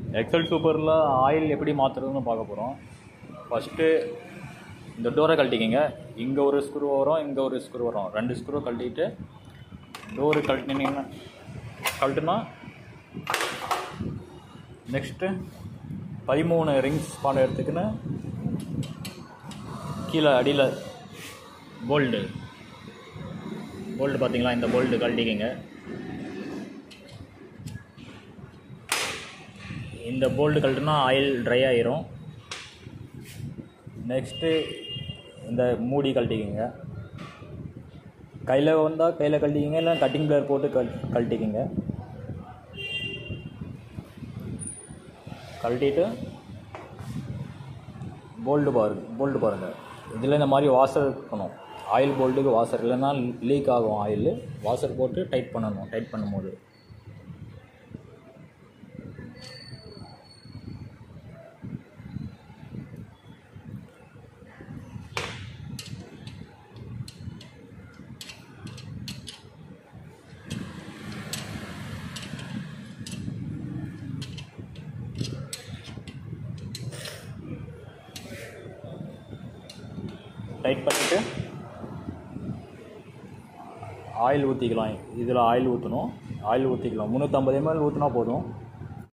XL சூப்பரில் oil எப்படி மாற்றுறதுன்னு பார்க்க போகிறோம் ஃபஸ்ட்டு இந்த டோரை கழட்டிக்கிங்க இங்கே ஒரு ஸ்க்ரூ வரும் இங்கே ஒரு ஸ்க்ரூ வரும் ரெண்டு ஸ்க்ரூ கழட்டிட்டு டோரு கழட்டினீங்கன்னா கழட்டுனா நெக்ஸ்ட்டு பதிமூணு ரிங்ஸ் பாடம் எடுத்துக்கின்னு கீழே அடியில் போல்டு போல்டு பார்த்தீங்களா இந்த போல்டு கழட்டிக்கிங்க இந்த போல்டு கழட்டுனா ஆயில் ட்ரை ஆயிரும் நெக்ஸ்ட்டு இந்த மூடி கழட்டிக்கிங்க கையில் வந்தால் கையில் கழட்டிக்கிங்க இல்லை கட்டிங் பிளேயர் போட்டு கழ் கழட்டிக்கிங்க கழட்டிட்டு போல்டு பாருங்க போல்டு பாருங்கள் இதில் இந்த மாதிரி வாசர் இருக்கணும் ஆயில் போல்ட்டுக்கு வாசர் இல்லைன்னா லீக் ஆகும் ஆயில் வாசர் போட்டு டைட் பண்ணணும் டைட் பண்ணும்போது டைட் பண்ணிவிட்டு ஆயில் ஊற்றிக்கலாம் இதில் ஆயில் ஊற்றணும் ஆயில் ஊற்றிக்கலாம் முந்நூற்றம்பது எம்எல் ஊற்றினா போதும்